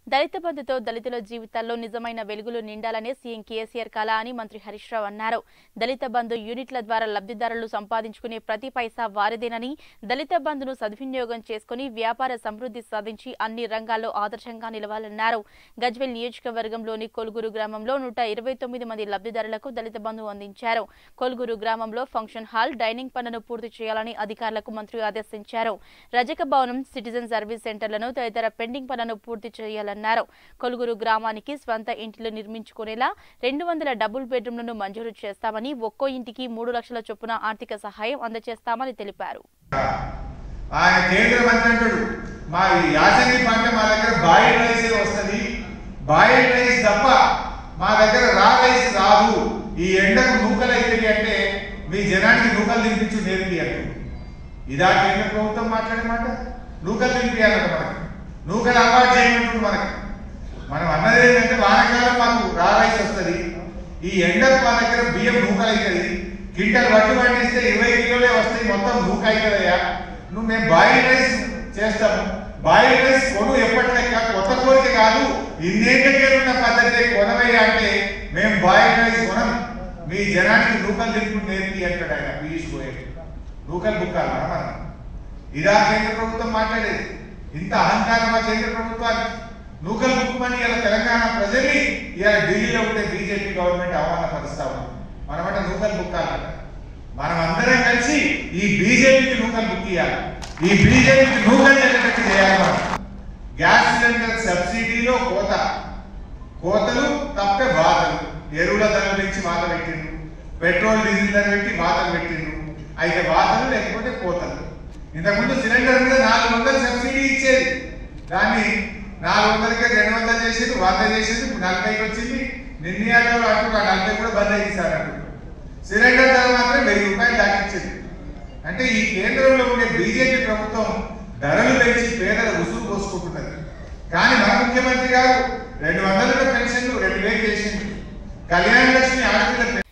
దళిత బంధుతో దళితుల జీవితాల్లో నిజమైన వెలుగులు నిండాలనే సీఎం కేసీఆర్ కళ అని మంత్రి హరీష్ రావు అన్నారు దళిత బంధు యూనిట్ల ద్వారా లబ్ధిదారులు సంపాదించుకునే ప్రతి పైసా వారిదేనని దళిత బంధును సద్వినియోగం చేసుకుని వ్యాపార సమృద్ధి సాధించి అన్ని రంగాల్లో ఆదర్శంగా నిలవాలన్నారు గజ్వెల్ నియోజకవర్గంలోని కొలుగురు గ్రామంలో నూట ఇరవై తొమ్మిది మంది లబ్ధిదారులకు దళిత బంధు అందించారు కొలుగురు గ్రామంలో ఫంక్షన్ హాల్ డైనింగ్ పనులను పూర్తి చేయాలని అధికారులకు మంత్రి ఆదేశించారు రజక భవనం సిటిజన్ సర్వీస్ సెంటర్లను తదితర పెండింగ్ పనులను పూర్తి చేయాలన్నారు కొలుగురు గ్రామానికి స్వంత ఇంటిలో నిర్మించుకునేలా రెండు వందల డబుల్ బెడ్రూమ్లను మంజూరు చేస్తామని ఒక్కో ఇంటికి మూడు లక్షల చొప్పున ఆర్థిక సహాయం అందజేస్తామని తెలిపారు ఆయన కేంద్ర మంత్రి అంటాడు మా ఈ యాసంగి పంట మా దగ్గర బాయిల్ రైస్ వస్తుంది బాయిల్ రైస్ తప్ప మా దగ్గర రా రైస్ రాదు ఈ ఎండకు నూకలు అవుతాయి అంటే మీ జనానికి నూకలు తినిపించు నేర్పి అంటాడు ఇదా కేంద్ర ప్రభుత్వం మాట్లాడే మాట నూకలు తినిపించాలంట మనకి నూకలు అలవాటు చేయమంటుంది మనకి మనం అన్నది ఏంటంటే వానకాలం మాకు రా రైస్ వస్తుంది ఈ ఎండకు మా దగ్గర బియ్యం నూకలు అవుతుంది క్వింటల్ వడ్డు పండిస్తే ఇరవై కిలోలే వస్తాయి మొత్తం నూక అవుతుందయ్యా నువ్వు మేము బాయిల్ రైస్ చేస్తాము బాయిల్ రైస్ కొను ఎప్పటి లెక్క కొత్త కోరిక కాదు ఇన్నేళ్ళకే ఉన్న పద్ధతి కొనవయ్యా అంటే మేము బాయిల్ రైస్ కొనం మీ జనానికి నూకలు తినుకుంటూ నేర్పి అంటాడు ఆయన పీయూష్ గోయల్ నూకలు బుక్కాలి మనం మనం ఇదా కేంద్ర ప్రభుత్వం మాట్లాడేది ఇంత అహంకారమా కేంద్ర ప్రభుత్వానికి నూకలు బుక్కుమని ఇలా తెలంగాణ ప్రజల్ని ఇలా ఢిల్లీలో ఉండే బీజేపీ గవర్నమెంట్ అవమానపరుస్తా ఉంది మనమంట నూకలు బుక్కాలంట మనం అందరం కలిసి ఈ బీజేపీకి నూకలు బుక్ ఇవ్వాలి ఈ బీజేపీకి నూకలు చెల్లేటట్టు చేయాలి మనం గ్యాస్ సిలిండర్ సబ్సిడీలో కోత కోతలు తప్పే బాధలు ఎరువుల ధరలు పెంచి వాత పెట్టిండ్రు పెట్రోల్ డీజిల్ ధర పెట్టి వాతలు పెట్టిండ్రు అయితే వాతలు లేకపోతే కోతలు ఇంతకుముందు సిలిండర్ మీద నాలుగు వందలు సబ్సిడీ ఇచ్చేది దాన్ని నాలుగు వందలకి రెండు వందలు చేసేది వంద చేసేది ఇప్పుడు నలభైకి వచ్చింది నిర్ణయాలలో అంటూ ఆ నలభై కూడా బంద్ అయ్యిస్తారు అంటున్నారు సిలిండర్ ధర మాత్రం వెయ్యి రూపాయలు దాటించింది అంటే ఈ కేంద్రంలో ఉండే బీజేపీ ప్రభుత్వం ధరలు పెంచి పేదల రుసులు పోసుకుంటున్నది కానీ మన ముఖ్యమంత్రి గారు రెండు వందల పెన్షన్లు రెండు వేలు చేసింది కళ్యాణ లక్ష్మి ఆడపిల్ల